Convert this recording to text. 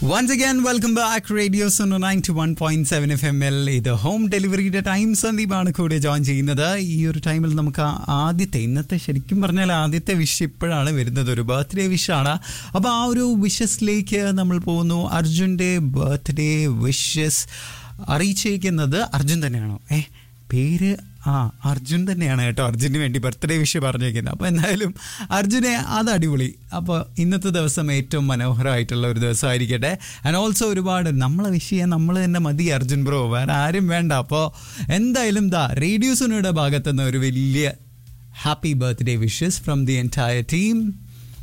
once again welcome back radio Sono ninety one point seven F M L ഇത് home ഡെലിവറിയുടെ time സന്ദീപാണ് കൂടെ join ചെയ്യുന്നത് ഈ ഒരു ടൈമിൽ നമുക്ക് ആ ആദ്യത്തെ ഇന്നത്തെ ശരിക്കും പറഞ്ഞാൽ ആദ്യത്തെ വിഷ് ഇപ്പോഴാണ് വരുന്നത് ഒരു ബർത്ത്ഡേ വിഷാണ് അപ്പോൾ ആ ഒരു വിഷസിലേക്ക് നമ്മൾ പോകുന്നു അർജുൻ്റെ ബർത്ത്ഡേ വിഷസ് അറിയിച്ചേക്കുന്നത് അർജുൻ തന്നെയാണോ ഏ പേര് ആ അർജുൻ തന്നെയാണ് കേട്ടോ അർജുന് വേണ്ടി ബർത്ത്ഡേ വിഷ് പറഞ്ഞേക്കുന്നത് അപ്പോൾ എന്തായാലും അർജുനെ അത് അടിപൊളി അപ്പോൾ ഇന്നത്തെ ദിവസം ഏറ്റവും മനോഹരമായിട്ടുള്ള ഒരു ദിവസമായിരിക്കട്ടെ ആൻഡ് ഓൾസോ ഒരുപാട് നമ്മളെ വിഷ് ചെയ്യാൻ നമ്മൾ തന്നെ മതി അർജുൻ ബ്രോ വേറെ ആരും വേണ്ട അപ്പോൾ എന്തായാലും ദാ റേഡിയോ സുനയുടെ ഭാഗത്തുനിന്ന് ഒരു വലിയ happy birthday wishes from the entire team